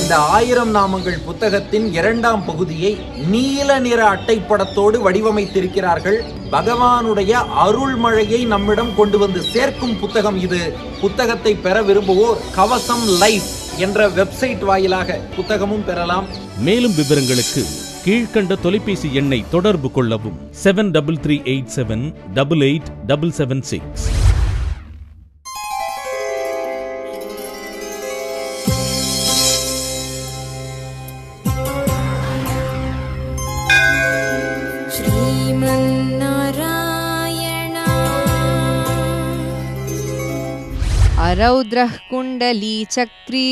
இந்த ஆயிரம் நாமங்கள் புத்தகத்தின் இரண்டாம் பகுதியை நீல நிற அட்டைப்படத்தோடு வடிவமைத்திருக்கிறார்கள் பகவானுடைய அருள்மழையை நம்மிடம் கொண்டு வந்து சேர்க்கும் புத்தகம் இது புத்தகத்தை பெற விரும்புவோர் கவசம் லைஃப் என்ற வெப்சைட் வாயிலாக புத்தகமும் பெறலாம் மேலும் விவரங்களுக்கு கீழ்க்கண்ட தொலைபேசி எண்ணை தொடர்பு கொள்ளவும் seven double three eight seven double eight double seven six श्रीमन्नारायण अरौद्रः कुण्डलीचक्री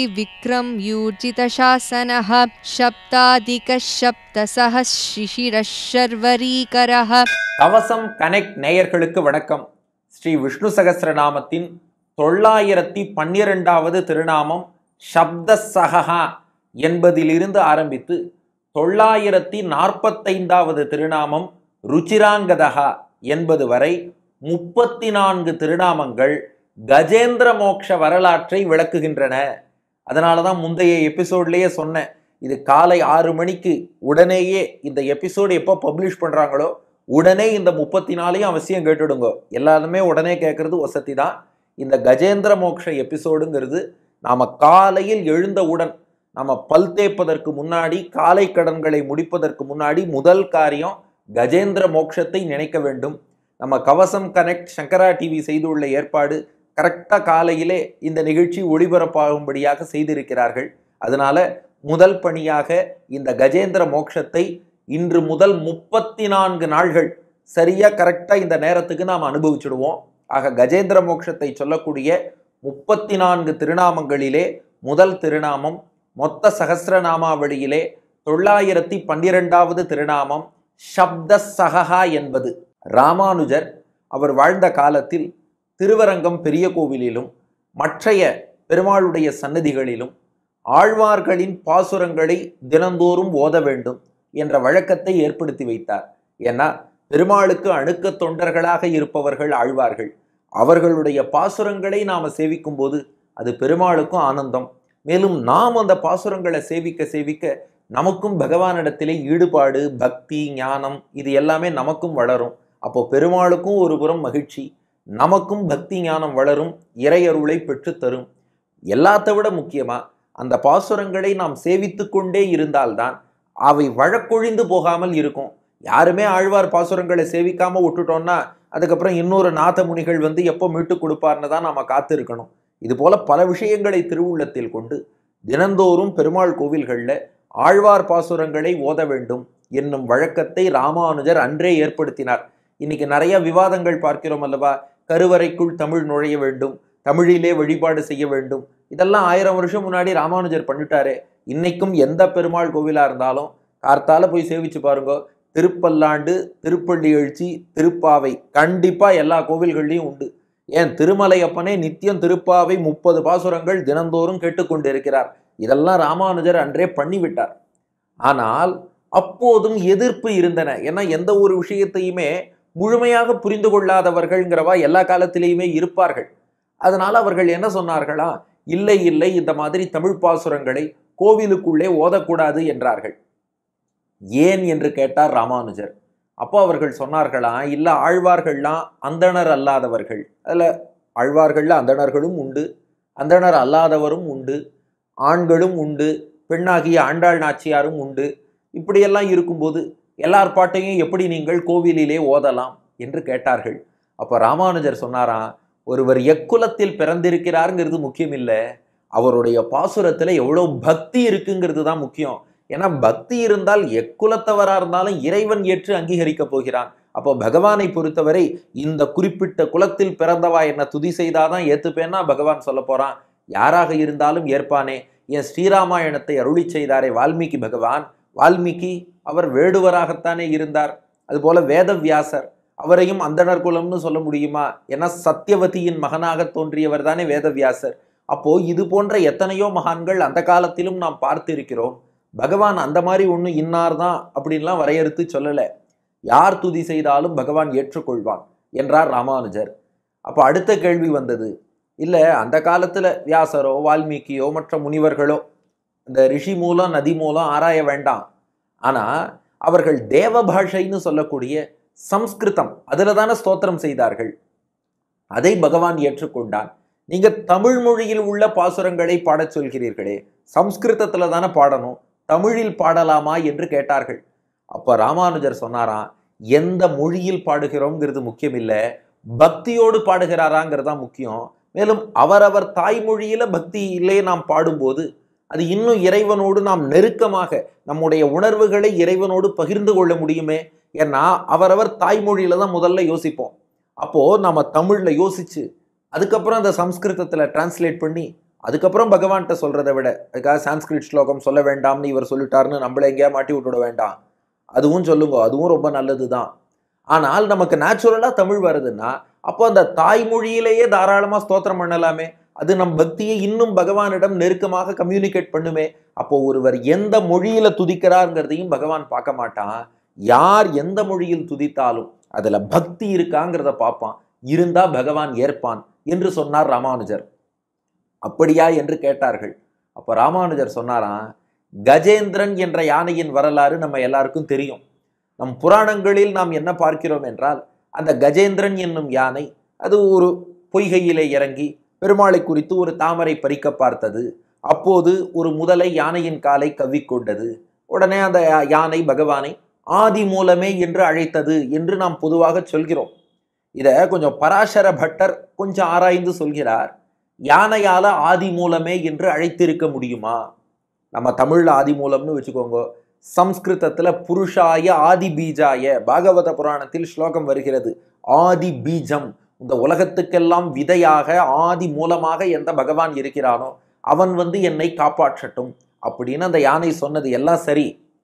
विक्रम्यूर्जितशासनः शब्दाधिकः शब्दसः शिशिरः शर्वरीकरः கவசம் கனெக்ட் நேயர்களுக்கு வணக்கம் ஸ்ரீ விஷ்ணு சகஸ்ரநாமத்தின் தொள்ளாயிரத்தி பன்னிரெண்டாவது திருநாமம் சப்த சகஹா என்பதிலிருந்து ஆரம்பித்து தொள்ளாயிரத்தி நாற்பத்தைந்தாவது திருநாமம் ருச்சிராங்கதகா என்பது வரை முப்பத்தி நான்கு திருநாமங்கள் கஜேந்திர மோக்ஷ வரலாற்றை விளக்குகின்றன அதனால தான் முந்தைய எபிசோட்லேயே சொன்னேன் இது காலை ஆறு மணிக்கு உடனேயே இந்த எபிசோடு எப்போ பப்ளிஷ் பண்ணுறாங்களோ உடனே இந்த முப்பத்தி நாலையும் அவசியம் கேட்டுடுங்க எல்லாருமே உடனே கேட்குறது வசதி தான் இந்த கஜேந்திர மோக்ஷ எபிசோடுங்கிறது நாம் காலையில் எழுந்தவுடன் நம்ம பல் தேய்ப்பதற்கு முன்னாடி காலை கடன்களை முடிப்பதற்கு முன்னாடி முதல் காரியம் கஜேந்திர மோக்ஷத்தை நினைக்க வேண்டும் நம்ம கவசம் கனெக்ட் சங்கரா டிவி செய்துள்ள ஏற்பாடு கரெக்டாக காலையிலே இந்த நிகழ்ச்சி ஒளிபரப்பாகும்படியாக செய்திருக்கிறார்கள் அதனால முதல் பணியாக இந்த கஜேந்திர மோக்ஷத்தை இன்று முதல் முப்பத்தி நான்கு நாள்கள் சரியா கரெக்டாக இந்த நேரத்துக்கு நாம் அனுபவிச்சுடுவோம் ஆக கஜேந்திர மோக்ஷத்தை சொல்லக்கூடிய முப்பத்தி நான்கு திருநாமங்களிலே முதல் திருநாமம் மொத்த சகசிரநாமாவளியிலே தொள்ளாயிரத்தி பன்னிரெண்டாவது திருநாமம் சப்த சகஹா என்பது ராமானுஜர் அவர் வாழ்ந்த காலத்தில் திருவரங்கம் பெரிய கோவிலிலும் மற்றைய பெருமாளுடைய சன்னதிகளிலும் ஆழ்வார்களின் பாசுரங்களை தினந்தோறும் ஓத வேண்டும் என்ற வழக்கத்தை ஏற்படுத்தி வைத்தார் ஏன்னா பெருமாளுக்கு அணுக்க தொண்டர்களாக இருப்பவர்கள் ஆழ்வார்கள் அவர்களுடைய பாசுரங்களை நாம சேவிக்கும் போது அது பெருமாளுக்கும் ஆனந்தம் மேலும் நாம் அந்த பாசுரங்களை சேவிக்க சேவிக்க நமக்கும் பகவானிடத்திலே ஈடுபாடு பக்தி ஞானம் இது எல்லாமே நமக்கும் வளரும் அப்போ பெருமாளுக்கும் ஒரு புறம் மகிழ்ச்சி நமக்கும் பக்தி ஞானம் வளரும் இறையருளை பெற்றுத் தரும் எல்லாத்த விட முக்கியமா அந்த பாசுரங்களை நாம் சேவித்து கொண்டே இருந்தால்தான் அவை வழக்கொழிந்து போகாமல் இருக்கும் யாருமே ஆழ்வார் பாசுரங்களை சேவிக்காம விட்டுட்டோம்னா அதுக்கப்புறம் இன்னொரு நாத முனிகள் வந்து எப்போ மீட்டு கொடுப்பார்னு தான் நாம காத்திருக்கணும் இது போல பல விஷயங்களை திருவுள்ளத்தில் கொண்டு தினந்தோறும் பெருமாள் கோவில்களில் ஆழ்வார் பாசுரங்களை ஓத வேண்டும் என்னும் வழக்கத்தை ராமானுஜர் அன்றே ஏற்படுத்தினார் இன்னைக்கு நிறைய விவாதங்கள் பார்க்கிறோம் அல்லவா கருவறைக்குள் தமிழ் நுழைய வேண்டும் தமிழிலே வழிபாடு செய்ய வேண்டும் இதெல்லாம் ஆயிரம் வருஷம் முன்னாடி ராமானுஜர் பண்ணிட்டாரே இன்னைக்கும் எந்த பெருமாள் கோவிலா இருந்தாலும் கார்த்தால போய் சேவிச்சு பாருங்க திருப்பல்லாண்டு திருப்பள்ளி எழுச்சி திருப்பாவை கண்டிப்பா எல்லா கோவில்கள்லையும் உண்டு ஏன் திருமலையப்பனே நித்தியம் திருப்பாவை முப்பது பாசுரங்கள் தினந்தோறும் கேட்டுக்கொண்டிருக்கிறார் இதெல்லாம் ராமானுஜர் அன்றே பண்ணிவிட்டார் ஆனால் அப்போதும் எதிர்ப்பு இருந்தன ஏன்னா எந்த ஒரு விஷயத்தையுமே முழுமையாக புரிந்து கொள்ளாதவர்கள்ங்கிறவா எல்லா காலத்திலேயுமே இருப்பார்கள் அதனால் அவர்கள் என்ன சொன்னார்களா இல்லை இல்லை இந்த மாதிரி தமிழ் பாசுரங்களை கோவிலுக்குள்ளே ஓதக்கூடாது என்றார்கள் ஏன் என்று கேட்டார் ராமானுஜர் அப்போ அவர்கள் சொன்னார்களா இல்லை ஆழ்வார்கள்லாம் அந்தணர் அல்லாதவர்கள் அதில் ஆழ்வார்களில் அந்தணர்களும் உண்டு அந்தணர் அல்லாதவரும் உண்டு ஆண்களும் உண்டு பெண்ணாகிய ஆண்டாள் நாச்சியாரும் உண்டு இப்படியெல்லாம் இருக்கும்போது எல்லார் பாட்டையும் எப்படி நீங்கள் கோவிலிலே ஓதலாம் என்று கேட்டார்கள் அப்போ ராமானுஜர் சொன்னாராம் ஒருவர் எக்குலத்தில் பிறந்திருக்கிறாருங்கிறது முக்கியம் இல்லை அவருடைய பாசுரத்தில் எவ்வளோ பக்தி இருக்குங்கிறது தான் முக்கியம் ஏன்னா பக்தி இருந்தால் எக்குலத்தவராக இருந்தாலும் இறைவன் ஏற்று அங்கீகரிக்க போகிறான் அப்போ பகவானை பொறுத்தவரை இந்த குறிப்பிட்ட குலத்தில் பிறந்தவா என்ன துதி செய்தாதான் ஏத்துப்பேன்னா பகவான் சொல்ல போறான் யாராக இருந்தாலும் ஏற்பானே என் ஸ்ரீராமாயணத்தை அருளி செய்தாரே வால்மீகி பகவான் வால்மீகி அவர் வேடுவராகத்தானே இருந்தார் அதுபோல வேதவியாசர் அவரையும் அந்தணர் குலம்னு சொல்ல முடியுமா ஏன்னா சத்தியவதியின் மகனாக தோன்றியவர் தானே வேதவியாசர் அப்போ இது போன்ற எத்தனையோ மகான்கள் அந்த காலத்திலும் நாம் பார்த்து இருக்கிறோம் பகவான் அந்த மாதிரி ஒன்று இன்னார் தான் அப்படின்லாம் வரையறுத்து சொல்லலை யார் துதி செய்தாலும் பகவான் ஏற்றுக்கொள்வான் என்றார் ராமானுஜர் அப்போ அடுத்த கேள்வி வந்தது இல்லை அந்த காலத்தில் வியாசரோ வால்மீகியோ மற்ற முனிவர்களோ இந்த ரிஷி மூலம் நதி மூலம் ஆராய வேண்டாம் ஆனா அவர்கள் தேவ பாஷைன்னு சொல்லக்கூடிய சம்ஸ்கிருதம் அதுல தானே ஸ்தோத்திரம் செய்தார்கள் அதை பகவான் ஏற்றுக்கொண்டான் நீங்க தமிழ் மொழியில் உள்ள பாசுரங்களை பாடச் சொல்கிறீர்களே சம்ஸ்கிருதத்துல தானே பாடணும் தமிழில் பாடலாமா என்று கேட்டார்கள் அப்ப ராமானுஜர் சொன்னாராம் எந்த மொழியில் பாடுகிறோங்கிறது முக்கியம் இல்லை பக்தியோடு பாடுகிறாராங்கிறது தான் முக்கியம் மேலும் அவரவர் தாய்மொழியில பக்தியிலே நாம் பாடும்போது அது இன்னும் இறைவனோடு நாம் நெருக்கமாக நம்முடைய உணர்வுகளை இறைவனோடு பகிர்ந்து கொள்ள முடியுமே ஏன்னா அவரவர் தாய்மொழியில தான் முதல்ல யோசிப்போம் அப்போ நம்ம தமிழ்ல யோசிச்சு அதுக்கப்புறம் அந்த சம்ஸ்கிருதத்துல டிரான்ஸ்லேட் பண்ணி அதுக்கப்புறம் பகவான்கிட்ட சொல்றதை விட அதுக்காக சான்ஸ்கிரிட் ஸ்லோகம் சொல்ல வேண்டாம்னு இவர் சொல்லிட்டாருன்னு நம்மள எங்கேயா மாட்டி விட்டுட வேண்டாம் அதுவும் சொல்லுங்க அதுவும் ரொம்ப நல்லது தான் ஆனால் நமக்கு நேச்சுரலா தமிழ் வருதுன்னா அப்போ அந்த தாய்மொழியிலேயே தாராளமா ஸ்தோத்திரம் பண்ணலாமே அது நம் பக்தியை இன்னும் பகவானிடம் நெருக்கமாக கம்யூனிகேட் பண்ணுமே அப்போ ஒருவர் எந்த மொழியில துதிக்கிறாருங்கிறதையும் பகவான் பார்க்க மாட்டான் யார் எந்த மொழியில் துதித்தாலும் அதுல பக்தி இருக்காங்கிறத பார்ப்பான் இருந்தா பகவான் ஏற்பான் என்று சொன்னார் ராமானுஜர் அப்படியா என்று கேட்டார்கள் அப்போ ராமானுஜர் சொன்னாராம் கஜேந்திரன் என்ற யானையின் வரலாறு நம்ம எல்லாருக்கும் தெரியும் நம் புராணங்களில் நாம் என்ன பார்க்கிறோம் என்றால் அந்த கஜேந்திரன் என்னும் யானை அது ஒரு பொய்கையிலே இறங்கி பெருமாளை குறித்து ஒரு தாமரை பறிக்க பார்த்தது அப்போது ஒரு முதலை யானையின் காலை கவ்விக்கொண்டது உடனே அந்த யா- யானை பகவானை ஆதி மூலமே என்று அழைத்தது என்று நாம் பொதுவாக சொல்கிறோம் இதை கொஞ்சம் பராசர பட்டர் கொஞ்சம் ஆராய்ந்து சொல்கிறார் யானையால ஆதி மூலமே என்று அழைத்திருக்க முடியுமா நம்ம தமிழ்ல ஆதி மூலம்னு வச்சுக்கோங்க சம்ஸ்கிருதத்துல புருஷாய ஆதி பீஜாய பாகவத புராணத்தில் ஸ்லோகம் வருகிறது ஆதி பீஜம் இந்த உலகத்துக்கெல்லாம் விதையாக ஆதி மூலமாக எந்த பகவான் இருக்கிறானோ அவன் வந்து என்னை காப்பாற்றட்டும் அப்படின்னு அந்த யானை சொன்னது எல்லாம் சரி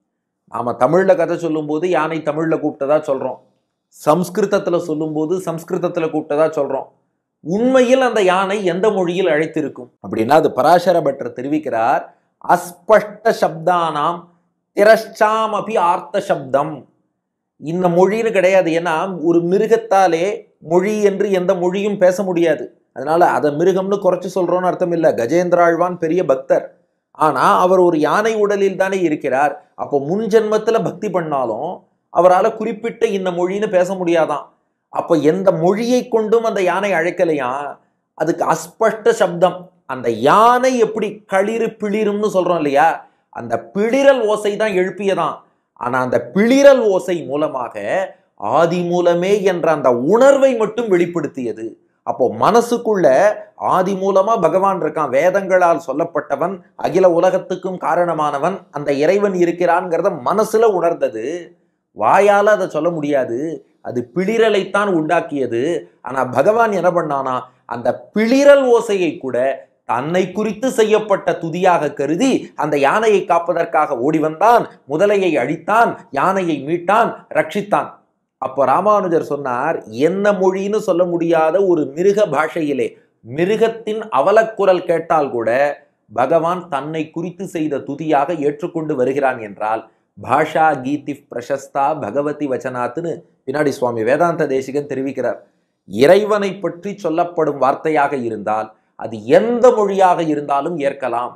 நாம தமிழ்ல கதை சொல்லும்போது யானை தமிழ்ல கூப்பிட்டதா சொல்றோம் சம்ஸ்கிருதத்துல சொல்லும்போது சம்ஸ்கிருதத்துல கூப்பிட்டதா சொல்றோம் உண்மையில் அந்த யானை எந்த மொழியில் அழைத்திருக்கும் அப்படின்னா அது பராசர பட்டர் தெரிவிக்கிறார் அஸ்பஷ்ட சப்தானாம் திரஷ்சாம் அபி ஆர்த்த சப்தம் இந்த மொழின்னு கிடையாது ஏன்னா ஒரு மிருகத்தாலே மொழி என்று எந்த மொழியும் பேச முடியாது அதனால அதை மிருகம்னு குறைச்சு சொல்றோம்னு அர்த்தம் இல்லை கஜேந்திராழ்வான் பெரிய பக்தர் ஆனா அவர் ஒரு யானை உடலில் தானே இருக்கிறார் அப்போ முன் ஜென்மத்துல பக்தி பண்ணாலும் அவரால் குறிப்பிட்ட இந்த மொழின்னு பேச முடியாதாம் அப்போ எந்த மொழியை கொண்டும் அந்த யானை அழைக்கலையா அதுக்கு அஸ்பஷ்ட சப்தம் அந்த யானை எப்படி களிறு பிளிரும்னு சொல்றோம் இல்லையா அந்த பிளிரல் ஓசை தான் எழுப்பியதாம் ஆனா அந்த பிளிரல் ஓசை மூலமாக ஆதி மூலமே என்ற அந்த உணர்வை மட்டும் வெளிப்படுத்தியது அப்போ மனசுக்குள்ள ஆதி மூலமா பகவான் இருக்கான் வேதங்களால் சொல்லப்பட்டவன் அகில உலகத்துக்கும் காரணமானவன் அந்த இறைவன் இருக்கிறான்ங்கிறத மனசுல உணர்ந்தது வாயால அதை சொல்ல முடியாது அது பிளிரலைத்தான் உண்டாக்கியது ஆனா பகவான் என்ன பண்ணானா அந்த பிளிரல் ஓசையை கூட தன்னை குறித்து செய்யப்பட்ட துதியாக கருதி அந்த யானையை காப்பதற்காக ஓடி வந்தான் முதலையை அழித்தான் யானையை மீட்டான் ரட்சித்தான் அப்போ ராமானுஜர் சொன்னார் என்ன மொழின்னு சொல்ல முடியாத ஒரு மிருக பாஷையிலே மிருகத்தின் அவலக்குரல் கேட்டால் கூட பகவான் தன்னை குறித்து செய்த துதியாக ஏற்றுக்கொண்டு வருகிறான் என்றால் பாஷா கீதி பிரசஸ்தா பகவதி வச்சனாத்துன்னு பின்னாடி சுவாமி வேதாந்த தேசிகன் தெரிவிக்கிறார் இறைவனை பற்றி சொல்லப்படும் வார்த்தையாக இருந்தால் அது எந்த மொழியாக இருந்தாலும் ஏற்கலாம்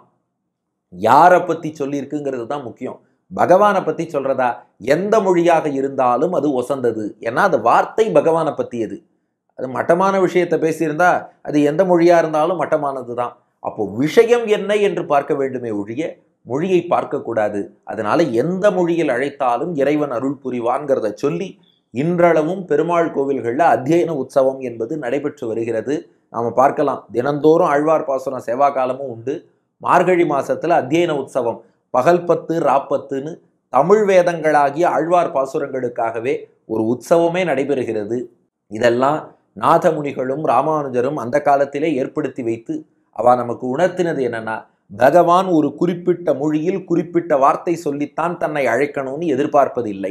யாரை பத்தி சொல்லியிருக்குங்கிறது தான் முக்கியம் பகவானை பத்தி சொல்றதா எந்த மொழியாக இருந்தாலும் அது ஒசந்தது ஏன்னா அது வார்த்தை பகவானை பத்தியது அது மட்டமான விஷயத்தை பேசியிருந்தா அது எந்த மொழியா இருந்தாலும் மட்டமானது தான் அப்போ விஷயம் என்ன என்று பார்க்க வேண்டுமே ஒழிய மொழியை பார்க்கக்கூடாது அதனால எந்த மொழியில் அழைத்தாலும் இறைவன் அருள் புரிவான்கிறத சொல்லி இன்றளவும் பெருமாள் கோவில்களில் அத்தியன உற்சவம் என்பது நடைபெற்று வருகிறது நாம் பார்க்கலாம் தினந்தோறும் ஆழ்வார் பாசுரம் சேவா காலமும் உண்டு மார்கழி மாசத்துல அத்தியன உற்சவம் பகல் பத்து ராப்பத்துன்னு தமிழ் வேதங்களாகிய ஆழ்வார் பாசுரங்களுக்காகவே ஒரு உற்சவமே நடைபெறுகிறது இதெல்லாம் நாதமுனிகளும் ராமானுஜரும் அந்த காலத்திலே ஏற்படுத்தி வைத்து அவ நமக்கு உணர்த்தினது என்னன்னா பகவான் ஒரு குறிப்பிட்ட மொழியில் குறிப்பிட்ட வார்த்தை சொல்லித்தான் தன்னை அழைக்கணும்னு எதிர்பார்ப்பதில்லை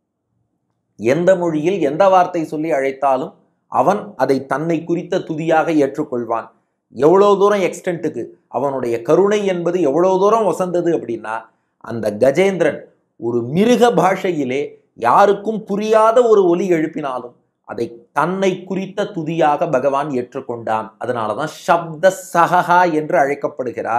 எந்த மொழியில் எந்த வார்த்தை சொல்லி அழைத்தாலும் அவன் அதை தன்னை குறித்த துதியாக ஏற்றுக்கொள்வான் எவ்வளோ தூரம் எக்ஸ்டென்ட்டுக்கு அவனுடைய கருணை என்பது எவ்வளோ தூரம் வசந்தது அப்படின்னா அந்த கஜேந்திரன் ஒரு மிருக பாஷையிலே யாருக்கும் புரியாத ஒரு ஒலி எழுப்பினாலும் அதை தன்னை குறித்த துதியாக பகவான் ஏற்றுக்கொண்டான் அதனால தான் சப்த சகஹா என்று அழைக்கப்படுகிறார்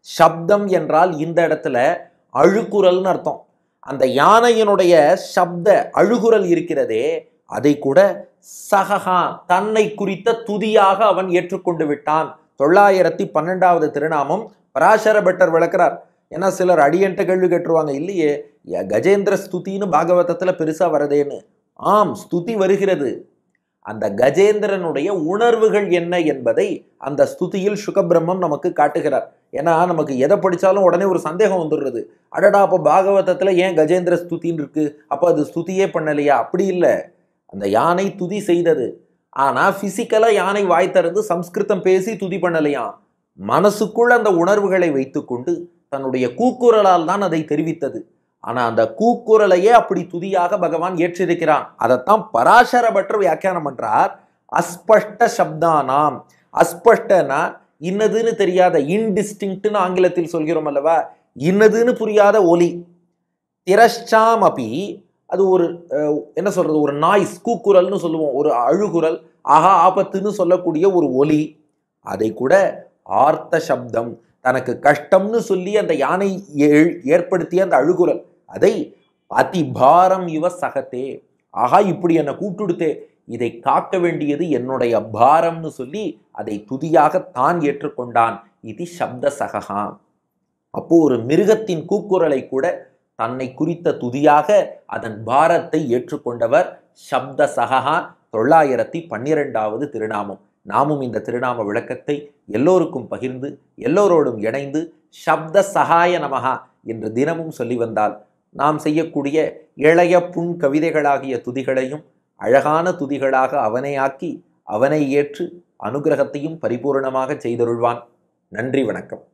சப்தம் என்றால் இந்த இடத்துல அழுகுரல்னு அர்த்தம் அந்த யானையினுடைய சப்த அழுகுரல் இருக்கிறதே அதை கூட சகஹா தன்னை குறித்த துதியாக அவன் ஏற்றுக்கொண்டு விட்டான் தொள்ளாயிரத்தி பன்னெண்டாவது திருநாமம் பராசர பட்டர் விளக்குறார் ஏன்னா சிலர் அடியன்ட்ட கேள்வி கேட்டுருவாங்க இல்லையே ய- கஜேந்திர ஸ்துதின்னு பாகவதத்துல பெருசா வரதேன்னு ஆம் ஸ்துதி வருகிறது அந்த கஜேந்திரனுடைய உணர்வுகள் என்ன என்பதை அந்த ஸ்துதியில் சுகபிரம்மம் நமக்கு காட்டுகிறார் ஏன்னா நமக்கு எதை படிச்சாலும் உடனே ஒரு சந்தேகம் வந்துடுறது அடடா அப்போ பாகவதத்துல ஏன் கஜேந்திர ஸ்துதின்னு இருக்கு அப்போ அது ஸ்துதியே பண்ணலையா அப்படி இல்லை அந்த யானை துதி செய்தது ஆனா பிசிக்கலா யானை வாய் திறந்து சம்ஸ்கிருதம் பேசி துதி பண்ணலையாம் மனசுக்குள் அந்த உணர்வுகளை வைத்துக்கொண்டு தன்னுடைய கூக்குரலால் தான் அதை தெரிவித்தது ஆனா அந்த கூக்குரலையே அப்படி துதியாக பகவான் ஏற்றிருக்கிறான் அதைத்தான் பராசர பட்டர் வியாக்கியானம் பண்றார் அஸ்பஷ்ட சப்தானாம் அஸ்பஷ்டனா இன்னதுன்னு தெரியாத இன்டிஸ்டிங்க்ட்னு ஆங்கிலத்தில் சொல்கிறோம் அல்லவா இன்னதுன்னு புரியாத ஒலி திரஷ்சாம் அப்பி அது ஒரு அஹ், என்ன சொல்றது ஒரு நாய்ஸ் கூக்குரல்னு சொல்லுவோம் ஒரு அழுகுரல் ஆஹா ஆபத்துன்னு சொல்லக்கூடிய ஒரு ஒலி அதை கூட ஆர்த்த சப்தம் தனக்கு கஷ்டம்னு சொல்லி அந்த யானை ஏ- ஏற்படுத்திய அந்த அழுகுரல் அதை அதிபாரம் இவ சகத்தே ஆஹா இப்படி என்னை கூட்டுடுத்தே இதை காக்க வேண்டியது என்னுடைய பாரம்னு சொல்லி அதை துதியாக தான் ஏற்றுக்கொண்டான் இது சப்த சகஹா அப்போ ஒரு மிருகத்தின் கூக்குரலை கூட தன்னை குறித்த துதியாக அதன் பாரத்தை ஏற்றுக்கொண்டவர் சப்த சகஹா தொள்ளாயிரத்தி பன்னிரெண்டாவது திருநாமம் நாமும் இந்த திருநாம விளக்கத்தை எல்லோருக்கும் பகிர்ந்து எல்லோரோடும் இணைந்து சப்த சகாய நமகா என்று தினமும் சொல்லி வந்தால் நாம் செய்யக்கூடிய இளைய புன் கவிதைகளாகிய துதிகளையும் அழகான துதிகளாக அவனை ஆக்கி அவனை ஏற்று அனுகிரகத்தையும் பரிபூரணமாக செய்தருள்வான் நன்றி வணக்கம்